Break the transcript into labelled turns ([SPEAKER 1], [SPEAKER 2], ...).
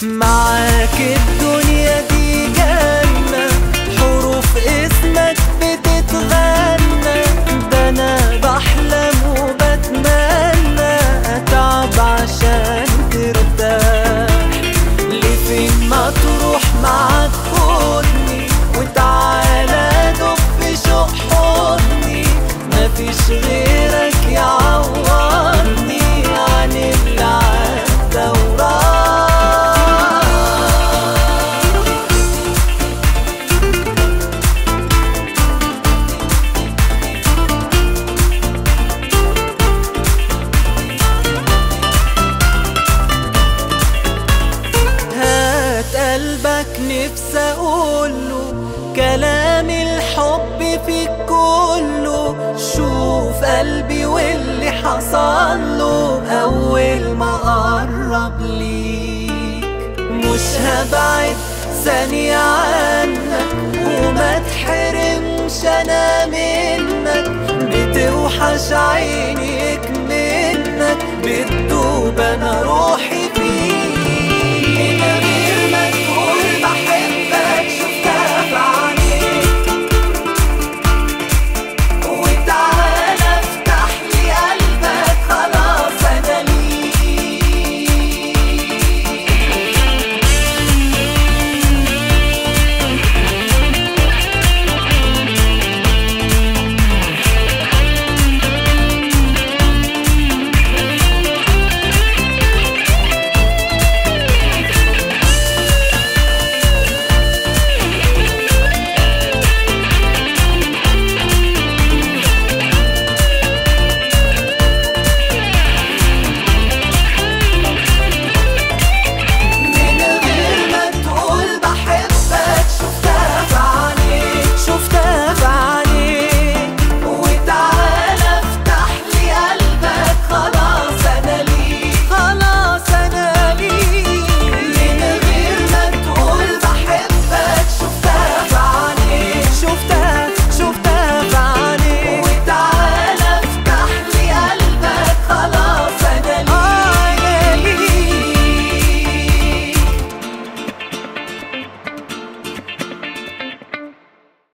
[SPEAKER 1] معاك الدنيا دي جنة حروف اسمك بتتغنى ده انا بحلم وبتمنى اتعب عشان ترتاح لفين ما تروح معاك خدني وتعالى دب في شوق حضني مفيش غيرك يعوضني عن اللي عدى وراح هات قلبك نفسي اقوله كلام الحب فيك كله شوف قلبي واللي حصل له اول ما قرب ليك مش هبعد ثانية عنك وما تحرمش انا منك بتوحش عينيك منك بتدوب انا روحي